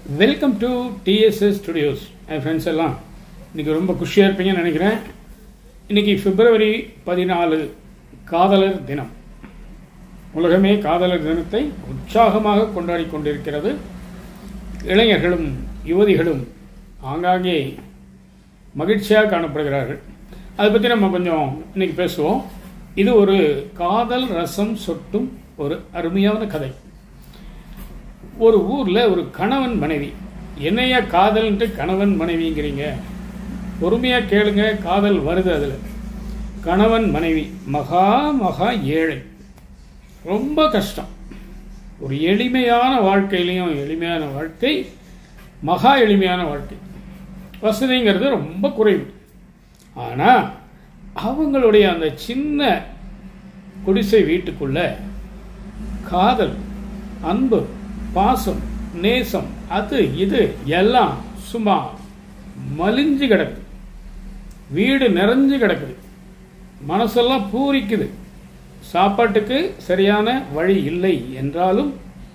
welcome to TSS studios என் friends எல்லாம் இன்னைக்கு ரொம்ப குஷியாக இருப்பீங்கன்னு நினைக்கிறேன் இன்னைக்கு பிப்ரவரி பதினாலு காதலர் தினம் உலகமே காதலர் தினத்தை உற்சாகமாக கொண்டாடி கொண்டிருக்கிறது இளைஞர்களும் யுவதிகளும் ஆங்காங்கே மகிழ்ச்சியாக காணப்படுகிறார்கள் அதை பற்றி நம்ம கொஞ்சம் இன்னைக்கு பேசுவோம் இது ஒரு காதல் ரசம் சொட்டும் ஒரு அருமையான கதை ஒரு ஊர்ல ஒரு கணவன் மனைவி என்னையா காதல்ன்ட்டு கணவன் மனைவிங்கிறீங்க பொறுமையா கேளுங்க காதல் வருது அதுல கணவன் மனைவி மகா மகா ஏழை ரொம்ப கஷ்டம் ஒரு எளிமையான வாழ்க்கையிலையும் எளிமையான வாழ்க்கை மகா எளிமையான வாழ்க்கை வசதிங்கிறது ரொம்ப குறைவு ஆனா அவங்களுடைய அந்த சின்ன குடிசை வீட்டுக்குள்ள காதல் அன்பு பாசம் நேசம் அது இது எல்லாம் சும்மா மலிஞ்சு கிடக்குது வீடு நிறைஞ்சு கிடக்குது மனசெல்லாம் பூரிக்குது சாப்பாட்டுக்கு சரியான வழி இல்லை என்றாலும்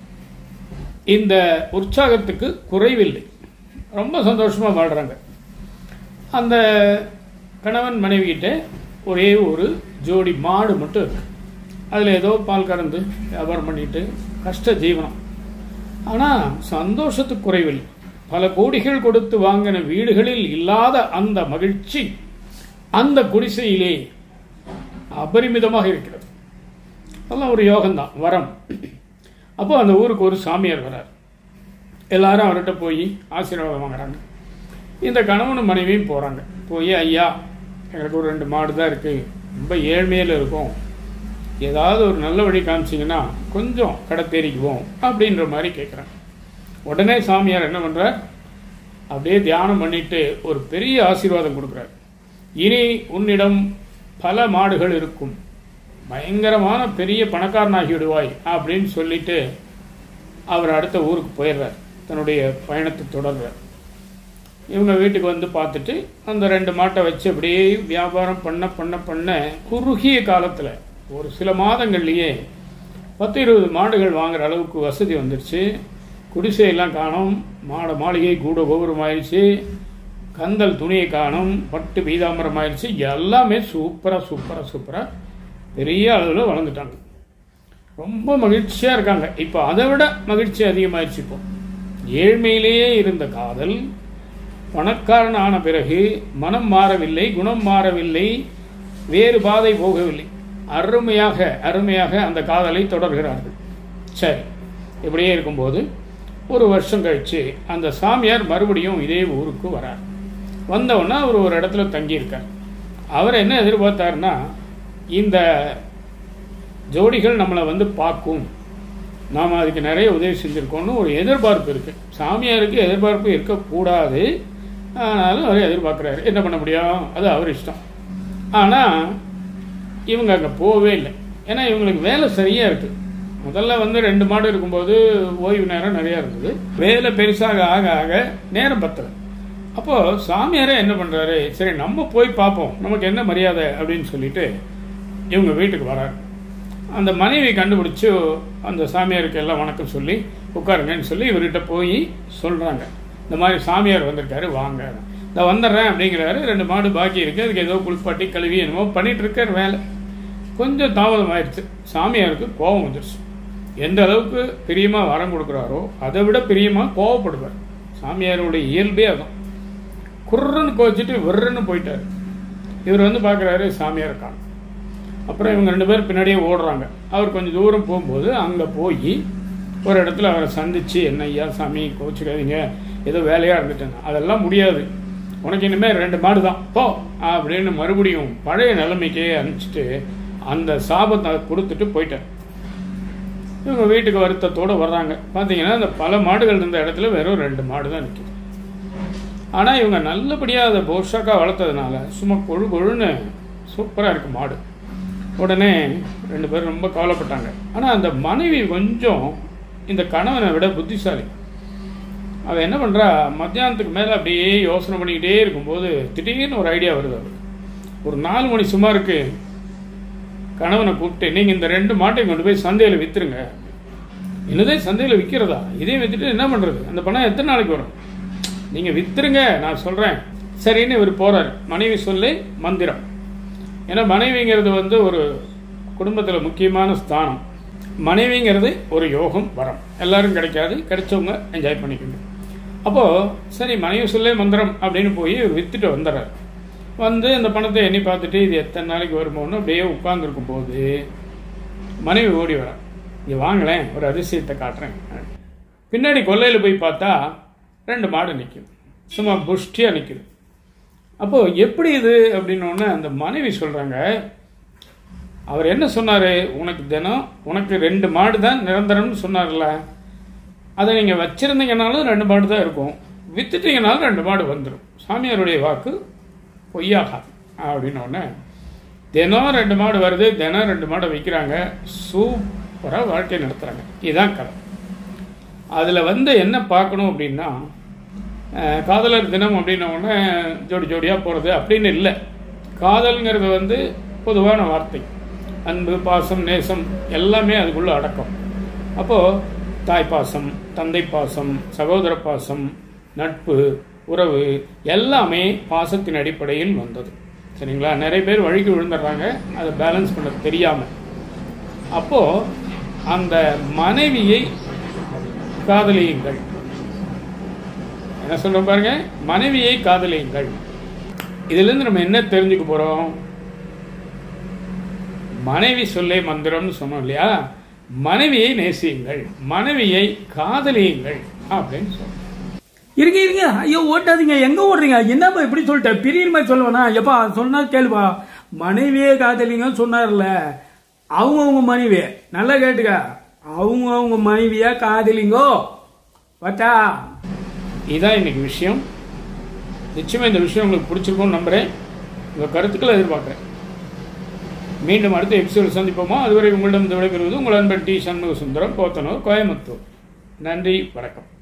இந்த உற்சாகத்துக்கு குறைவில்லை ரொம்ப சந்தோஷமா வாழ்றாங்க அந்த கணவன் மனைவிகிட்ட ஒரே ஒரு ஜோடி மாடு மட்டும் இருக்கு அதில் ஏதோ பால் கறந்து வியாபாரம் பண்ணிட்டு கஷ்ட ஜீவனம் ஆனால் சந்தோஷத்துக்கு குறைவில்லை பல கோடிகள் கொடுத்து வாங்கின வீடுகளில் இல்லாத அந்த மகிழ்ச்சி அந்த குடிசையிலே அபரிமிதமாக இருக்கிறது அதெல்லாம் ஒரு யோகம்தான் வரம் அப்போ அந்த ஊருக்கு ஒரு சாமியார் வரார் எல்லாரும் அவர்கிட்ட போய் ஆசீர்வாதம் வாங்குறாங்க இந்த கணவனும் மனைவியும் போகிறாங்க போய் ஐயா எங்களுக்கு ஒரு ரெண்டு மாடு தான் இருக்குது ரொம்ப ஏழ்மையில் இருக்கும் ஏதாவது ஒரு நல்ல வழி காமிச்சிங்கன்னா கொஞ்சம் கடை தேறிக்குவோம் அப்படின்ற மாதிரி கேட்குறேன் உடனே சாமியார் என்ன பண்ணுறார் அப்படியே தியானம் பண்ணிட்டு ஒரு பெரிய ஆசீர்வாதம் கொடுக்குறார் இனி உன்னிடம் பல மாடுகள் இருக்கும் பயங்கரமான பெரிய பணக்காரனாகி விடுவாய் அப்படின்னு சொல்லிட்டு அவர் அடுத்த ஊருக்கு போயிடுறார் தன்னுடைய பயணத்தை தொடர்றார் இவங்க வீட்டுக்கு வந்து பார்த்துட்டு அந்த ரெண்டு மாட்டை வச்சு அப்படியே வியாபாரம் பண்ண பண்ண பண்ண குறுகிய காலத்தில் ஒரு சில மாதங்கள்லேயே பத்து இருபது மாடுகள் வாங்குற அளவுக்கு வசதி வந்துருச்சு குடிசையெல்லாம் காணும் மாட மாளிகை கூட கோபுரம் ஆயிடுச்சு கந்தல் துணியை காணும் பட்டு பீதாம்பரம் ஆயிடுச்சு எல்லாமே சூப்பராக சூப்பராக சூப்பராக பெரிய அளவில் வளர்ந்துட்டாங்க ரொம்ப மகிழ்ச்சியாக இருக்காங்க இப்போ அதை விட மகிழ்ச்சி அதிகமாயிடுச்சு இப்போ ஏழ்மையிலேயே இருந்த காதல் பணக்காரன் ஆன பிறகு மனம் மாறவில்லை குணம் மாறவில்லை வேறு பாதை போகவில்லை அருமையாக அருமையாக அந்த காதலை தொடர்கிறார்கள் சரி இப்படியே இருக்கும்போது ஒரு வருஷம் கழிச்சு அந்த சாமியார் மறுபடியும் இதே ஊருக்கு வரார் வந்தவுடனே அவர் ஒரு இடத்துல தங்கியிருக்கார் அவர் என்ன எதிர்பார்த்தாருன்னா இந்த ஜோடிகள் நம்மளை வந்து பார்க்கும் நாம் அதுக்கு நிறைய உதவி செஞ்சுருக்கோம்னு ஒரு எதிர்பார்ப்பு இருக்குது சாமியாருக்கு எதிர்பார்ப்பு இருக்கக்கூடாது ஆனாலும் அவர் எதிர்பார்க்குறாரு என்ன பண்ண முடியும் அது அவர் இஷ்டம் ஆனால் இவங்க அங்கே போகவே இல்லை ஏன்னா இவங்களுக்கு வேலை சரியாக இருக்குது முதல்ல வந்து ரெண்டு மாடு இருக்கும்போது ஓய்வு நேரம் நிறையா இருந்தது வேலை பெருசாக ஆக ஆக நேரம் பத்தலை அப்போது சாமியாரே என்ன பண்ணுறாரு சரி நம்ம போய் பார்ப்போம் நமக்கு என்ன மரியாதை அப்படின்னு சொல்லிட்டு இவங்க வீட்டுக்கு வராரு அந்த மனைவி கண்டுபிடிச்சி அந்த சாமியாருக்கு எல்லாம் வணக்கம் சொல்லி உட்காருங்கன்னு சொல்லி இவர்கிட்ட போய் சொல்கிறாங்க இந்த மாதிரி சாமியார் வந்திருக்காரு வாங்க இந்த வந்துடுறேன் அப்படிங்கிறாரு ரெண்டு மாடு பாக்கி இருக்கு அதுக்கு ஏதோ குளிப்பாட்டி கழுவி என்னமோ பண்ணிட்டு இருக்கார் வேலை கொஞ்சம் தாமதம் ஆயிடுச்சு சாமியாருக்கு கோபம் வந்துருச்சு எந்த அளவுக்கு பிரியமாக வரம் கொடுக்குறாரோ அதை விட பிரியமாக கோவப்படுவார் சாமியாருடைய இயல்பே அதான் குர்ரன்னு கோச்சிட்டு விர்றன்னு போயிட்டார் இவர் வந்து பார்க்குறாரு சாமியார் காணும் அப்புறம் இவங்க ரெண்டு பேரும் பின்னாடியே ஓடுறாங்க அவர் கொஞ்சம் தூரம் போகும்போது அங்கே போய் ஒரு இடத்துல அவரை சந்திச்சு என்ன ஐயா சாமி கோச்சிக்காதீங்க ஏதோ வேலையாக இருந்துட்டேன் அதெல்லாம் முடியாது உனக்கு இனிமேல் ரெண்டு மாடு தான் போ அப்படின்னு மறுபடியும் பழைய நிலைமைக்கே அனுப்பிச்சிட்டு அந்த சாபத்தை கொடுத்துட்டு போயிட்டேன் இவங்க வீட்டுக்கு வருத்தத்தோடு வர்றாங்க பார்த்தீங்கன்னா அந்த பல மாடுகள் இருந்த இடத்துல வெறும் ரெண்டு மாடு தான் நிற்கிது ஆனால் இவங்க நல்லபடியாக அதை போஷாக்காக வளர்த்ததுனால சும்மா கொழு கொழுன்னு சூப்பராக இருக்குது மாடு உடனே ரெண்டு பேரும் ரொம்ப கவலைப்பட்டாங்க ஆனால் அந்த மனைவி கொஞ்சம் இந்த கணவனை விட புத்திசாலி அவள் என்ன பண்ணுறா மத்தியானத்துக்கு மேலே அப்படியே யோசனை பண்ணிக்கிட்டே இருக்கும்போது திடீர்னு ஒரு ஐடியா வருது அவருக்கு ஒரு நாலு மணி சுமாருக்கு கணவனை கூப்பிட்டு நீங்கள் இந்த ரெண்டு மாட்டையும் கொண்டு போய் சந்தையில் விற்றுருங்க என்னதே சந்தையில் விற்கிறதா இதையும் வித்துட்டு என்ன பண்றது அந்த பணம் எத்தனை நாளைக்கு வரும் நீங்க வித்துருங்க நான் சொல்றேன் சரின்னு இவர் போறார் மனைவி சொல்லி மந்திரம் ஏன்னா மனைவிங்கிறது வந்து ஒரு குடும்பத்தில் முக்கியமான ஸ்தானம் மனைவிங்கிறது ஒரு யோகம் வரம் எல்லாரும் கிடைக்காது கிடைச்சவங்க என்ஜாய் பண்ணிக்கணும் அப்போது சரி மனைவி சொல்லே மந்திரம் அப்படின்னு போய் வித்துட்டு வந்துடுறாரு வந்து அந்த பணத்தை எண்ணி பார்த்துட்டு இது எத்தனை நாளைக்கு வருமோன்னு அப்படியே உட்கார்ந்துருக்கும் போது மனைவி ஓடி வரா இங்கே வாங்களேன் ஒரு அதிசயத்தை காட்டுறேன் பின்னாடி கொல்லையில் போய் பார்த்தா ரெண்டு மாடு நிற்கும் சும்மா புஷ்டியாக நிற்குது அப்போது எப்படி இது அப்படின்னோடனே அந்த மனைவி சொல்கிறாங்க அவர் என்ன சொன்னார் உனக்கு தினம் உனக்கு ரெண்டு மாடு தான் நிரந்தரம்னு சொன்னார்ல அதை நீங்கள் வச்சுருந்தீங்கனாலும் ரெண்டு மாடு தான் இருக்கும் வித்துட்டீங்கனாலும் ரெண்டு மாடு வந்துடும் சாமியாருடைய வாக்கு பொய்யாகாது அப்படின்னோடனே தினம் ரெண்டு மாடு வருது தினம் ரெண்டு மாடை விற்கிறாங்க சூப்பராக வாழ்க்கை நடத்துகிறாங்க இதுதான் கதை அதில் வந்து என்ன பார்க்கணும் அப்படின்னா அஹ், காதலர் தினம் அப்படின்ன உடனே ஜோடி ஜோடியாக போகிறது அப்படின்னு இல்லை காதல்ங்கிறது வந்து பொதுவான வார்த்தை அன்பு பாசம் நேசம் எல்லாமே அதுக்குள்ள அடக்கம் அப்போது தாய் பாசம் தந்தை பாசம் சகோதர பாசம் நட்பு உறவு எல்லாமே பாசத்தின் அடிப்படையில் வந்தது சரிங்களா நிறைய பேர் வழிக்கு விழுந்துடுறாங்க அதை பேலன்ஸ் பண்ண தெரியாமல் அப்போது அந்த மனைவியை காதலியுங்கள் என்ன சொல்றோம் பாருங்க மனைவியை காதலியுங்கள் இதிலிருந்து நம்ம என்ன தெரிஞ்சுக்க போறோம் மனைவி சொல்லே மந்திரம்னு சொன்னோம் இல்லையா மனைவியை நேசியுங்கள் மனைவியை காதலியுங்கள் அப்படின்னு சொல்றோம் இருங்க இருங்க ஐயோ ஓட்டாதீங்க எங்க ஓடுறீங்க என்னப்பா இப்படி சொல்லிட்டேன் பிரியர் மாதிரி சொல்லுவேனா எப்பா சொன்னா கேளுப்பா மனைவியே காதலிங்கன்னு சொன்னார்ல அவங்க அவங்க மனைவி நல்லா கேட்டுக்க அவங்க அவங்க மனைவியா காதலிங்கோ பட்டா இதுதான் இன்னைக்கு விஷயம் நிச்சயமா இந்த விஷயம் உங்களுக்கு பிடிச்சிருக்கும்னு நம்புறேன் உங்க கருத்துக்களை எதிர்பார்க்குறேன் மீண்டும் அடுத்த எபிசோடு சந்திப்போமா அதுவரை உங்களிடம் விடைபெறுவது உங்கள் அன்பன் டி சண்முக சுந்தரம் போத்தனூர் கோயம்புத்தூர் நன்றி வணக்கம்